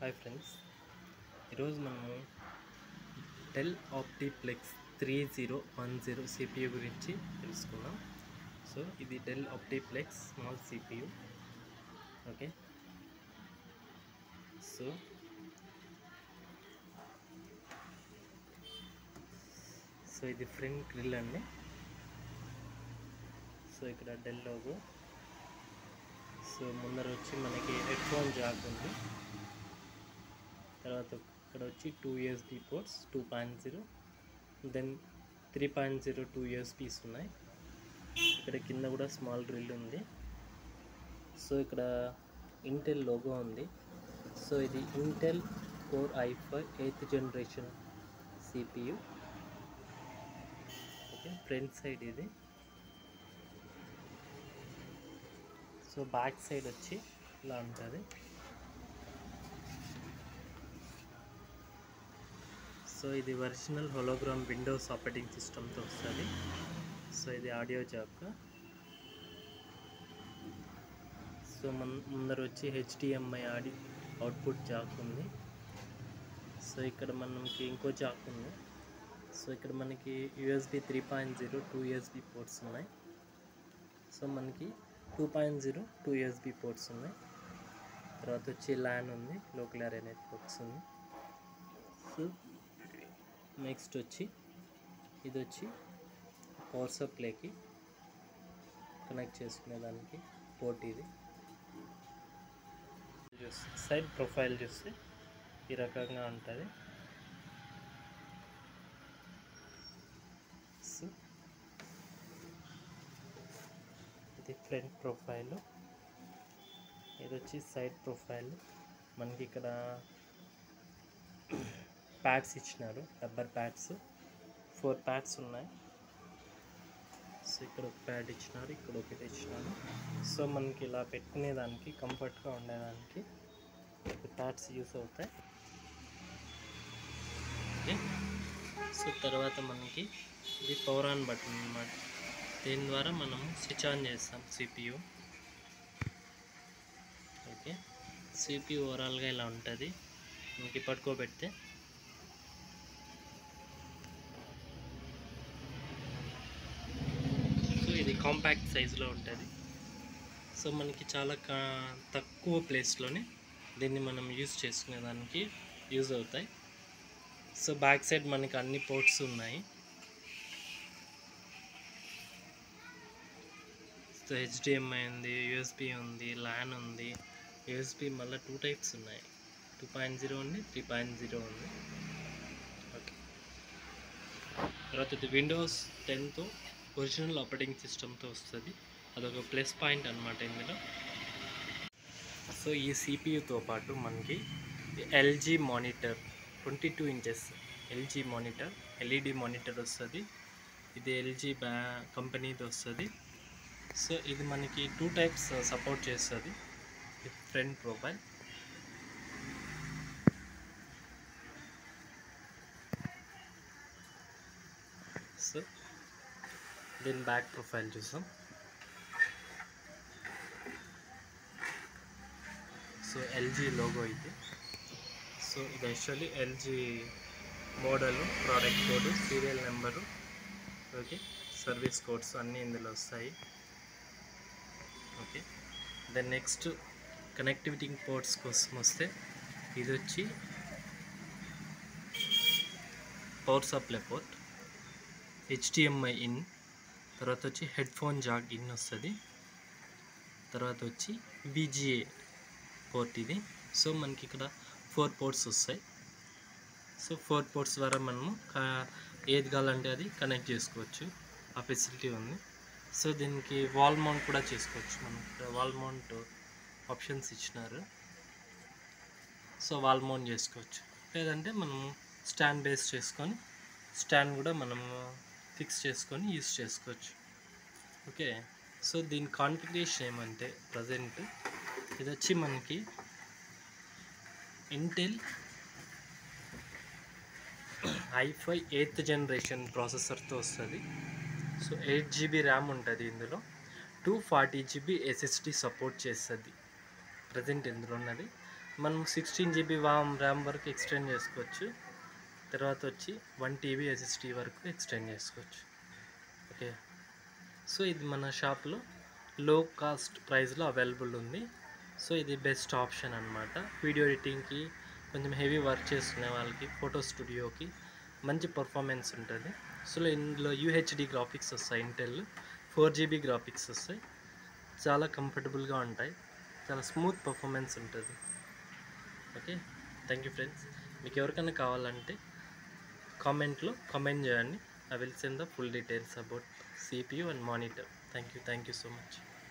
hi friends ఈరోజు మనము Dell Optiplex three zero one zero CPU గురించి తెలుసుకుందాం సో ఇది Dell Optiplex small CPU okay so so ఇది ఫ్రంట్ గ్రిల్ అండి సో ఇక్కడ డెల్ లోగో సో ముందర వచ్చి మనకి హెడ్ ఫోన్ జాక్ ఉంది తర్వాత ఇక్కడ వచ్చి two USB ports two point zero then three point zero two USBs ఉన్నాయి ఇక్కడ కింద కూడా స్మాల్ డ్రిల్ ఉంది సో ఇక్కడ ఇంటెల్ లోగో ఉంది సో ఇది Intel core i five eighth generation CPU okay front side ఇది సో బ్యాక్ సైడ్ వచ్చి ఇలా ఉంటుంది సో ఇది ఒరిజినల్ హోలోగ్రామ్ విండోస్ ఆపరేటింగ్ సిస్టమ్తో వస్తుంది సో ఇది ఆడియో జాక్ సో మన ముందర వచ్చి హెచ్డిఎంఐ ఆడి అవుట్పుట్ జాక్ ఉంది సో ఇక్కడ మనకి ఇంకో జాక్ ఉంది సో ఇక్కడ మనకి USB three point zero two USB ports ఉన్నాయి సో మనకి two point zero two USB ports ఉన్నాయి తర్వాత వచ్చి ల్యాన్ ఉంది లోకల్ ఏరియా నెట్వర్క్స్ ఉంది సో నెక్స్ట్ వచ్చి ఇది వచ్చి పవర్ సప్లైకి కనెక్ట్ చేసుకునే దానికి పోర్ట్ ఇది సైడ్ ప్రొఫైల్ చూస్తే ఈ రకంగా ఉంటుంది సో ఇది ఫ్రంట్ ప్రొఫైల్ ఇది వచ్చి సైడ్ ప్రొఫైల్ మనకి ఇక్కడ ప్యాడ్స్ ఇచ్చినారు రబ్బర్ ప్యాడ్స్ ఫోర్ ప్యాడ్స్ ఉన్నాయి సో ఇక్కడ ఒక ప్యాడ్ ఇచ్చినారు ఇక్కడ ఒకటి ఇచ్చినారు సో మనకి ఇలా పెట్టుకునేదానికి కంఫర్ట్గా ఉండేదానికి ప్యాడ్స్ యూస్ అవుతాయి ఓకే సో తర్వాత మనకి ఇది పవర్ ఆన్ బటన్ అన్నమాట దీని ద్వారా మనము స్విచ్ ఆన్ చేస్తాం సిపియు ఓకే సిపియు ఓవరాల్గా ఇలా ఉంటుంది మనకి పట్టుకోబెడితే సో ఇది కాంపాక్ట్ సైజులో ఉంటుంది సో మనకి చాలా కా తక్కువ ప్లేస్లోనే దీన్ని మనం యూజ్ చేసుకునేదానికి యూజ్ అవుతాయి సో బ్యాక్ సైడ్ మనకి అన్ని పోర్ట్స్ ఉన్నాయి సో హెచ్డిఎంఐ ఉంది యూఎస్బి ఉంది ల్యాన్ ఉంది యూఎస్బి మళ్ళీ టూ టైప్స్ ఉన్నాయి టూ పాయింట్ జీరో ఉంది త్రీ పాయింట్ జీరో ఉంది ఓకే తర్వాత ఇది విండోస్ టెన్తో ఒరిజినల్ ఆపరేటింగ్ సిస్టమ్తో వస్తుంది అదొక ప్లస్ పాయింట్ అనమాట ఇందులో సో ఈ సిపియుతో పాటు మనకి LG monitor twenty two inches LG monitor LED monitor వస్తుంది ఇది ఎల్జీ బ్యా కంపెనీది వస్తుంది సో ఇది మనకి టూ టైప్స్ సపోర్ట్ చేస్తుంది ఫ్రంట్ ప్రొఫైల్ సో దీని బ్యాక్ ప్రొఫైల్ చూసాం సో ఎల్జీ లోగో ఇది సో ఇది actually LG model product code serial number okay service codes అన్నీ ఇందులో వస్తాయి ఓకే దెన్ నెక్స్ట్ కనెక్టివిటీ పోర్ట్స్ కోసం వస్తే ఇది వచ్చి power supply port HDMI in తర్వాత వచ్చి హెడ్ ఫోన్ జాక్ ఇన్ వస్తుంది తర్వాత వచ్చి బీజిఏ పోర్ట్ ఇది సో మనకి ఇక్కడ ఫోర్ పోర్ట్స్ వస్తాయి సో ఫోర్ పోర్ట్స్ ద్వారా మనము ఏది కావాలంటే అది కనెక్ట్ చేసుకోవచ్చు ఆ ఫెసిలిటీ ఉంది సో దీనికి వాల్ మౌంట్ కూడా చేసుకోవచ్చు మనం ఇక్కడ వాల్ మౌంట్ ఆప్షన్స్ ఇచ్చినారు సో వాల్ మౌంట్ చేసుకోవచ్చు లేదంటే మనము స్టాండ్ బేస్ చేసుకొని స్టాండ్ కూడా మనము ఫిక్స్ చేసుకొని యూస్ చేసుకోవచ్చు ఓకే సో దీని కాన్ఫిగరేషన్ ఏమంటే ప్రజెంట్ ఇది వచ్చి మనకి ఇంటెల్ ఐఫై ఎయిత్ జనరేషన్ ప్రాసెసర్తో వస్తుంది సో ఎయిట్ జీబీ ర్యామ్ ఉంటుంది ఇందులో two forty GB SSD support చేస్తుంది ప్రజెంట్ ఇందులో ఉన్నది మనం సిక్స్టీన్ జీబీ వామ్ ర్యామ్ వరకు ఎక్స్టెండ్ చేసుకోవచ్చు తర్వాత వచ్చి వన్ టీబీ ఎస్ఎస్టీ వరకు ఎక్స్టెండ్ చేసుకోవచ్చు ఓకే సో ఇది మన షాప్లో లో కాస్ట్ ప్రైస్లో అవైలబుల్ ఉంది సో ఇది బెస్ట్ ఆప్షన్ అనమాట వీడియో ఎడిటింగ్కి కొంచెం హెవీ వర్క్ చేసుకునే వాళ్ళకి ఫోటో స్టూడియోకి మంచి పర్ఫార్మెన్స్ ఉంటుంది సో ఇందులో యూహెచ్డి గ్రాఫిక్స్ వస్తాయి ఇంటెల్ ఫోర్ జీబీ గ్రాఫిక్స్ వస్తాయి చాలా కంఫర్టబుల్గా ఉంటాయి చాలా స్మూత్ పర్ఫార్మెన్స్ ఉంటుంది ఓకే థ్యాంక్ యూ ఫ్రెండ్స్ మీకు ఎవరికైనా కావాలంటే కామెంట్లో కామెంట్ చేయండి I will send the full details about CPU and monitor thank you thank you so much